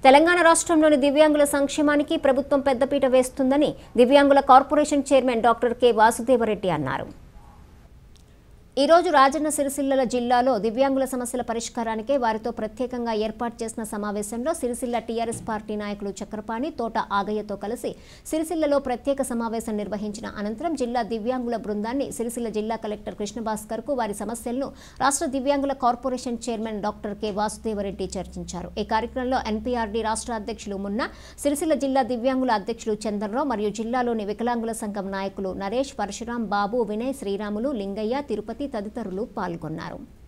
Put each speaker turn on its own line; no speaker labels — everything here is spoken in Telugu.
తెలంగాణ రాష్ట్రంలోని దివ్యాంగుల సంక్షేమానికి ప్రభుత్వం పెద్దపీట వేస్తుందని దివ్యాంగుల corporation chairman doctor K Vasudeva Reddy అన్నారు ఈ రోజు రాజన్న సిరిసిల్ల జిల్లాలో దివ్యాంగుల సమస్యల పరిష్కారానికే వారితో ప్రత్యేకంగా ఏర్పాటు చేసిన సమావేశంలో సిరిసిల్ల టీఆర్ఎస్ పార్టీ నాయకులు చక్రపాణి తోట ఆగయ్యతో కలిసి సిరిసిల్లలో ప్రత్యేక సమావేశం నిర్వహించిన అనంతరం జిల్లా దివ్యాంగుల బృందాన్ని సిరిసిల్ల జిల్లా కలెక్టర్ కృష్ణభాస్కర్ కు వారి సమస్యలను రాష్ట్ర దివ్యాంగుల corporation chairman doctor K Vasudeva Reddy చర్చించారు ఈ కార్యక్రమంలో ఎన్పీఆర్డీ రాష్ట్ర అధ్యక్షులు మున్న సిరిసిల్ల జిల్లా దివ్యాంగుల అధ్యక్షులు చంద్రరావు మరియు జిల్లాలోని వికలాంగుల సంఘం నాయకులు నరేష్ పరశురాం బాబు వినయ్ శ్రీరాములు లింగయ్య తిరుపతి తదితరులు పాల్గొన్నారు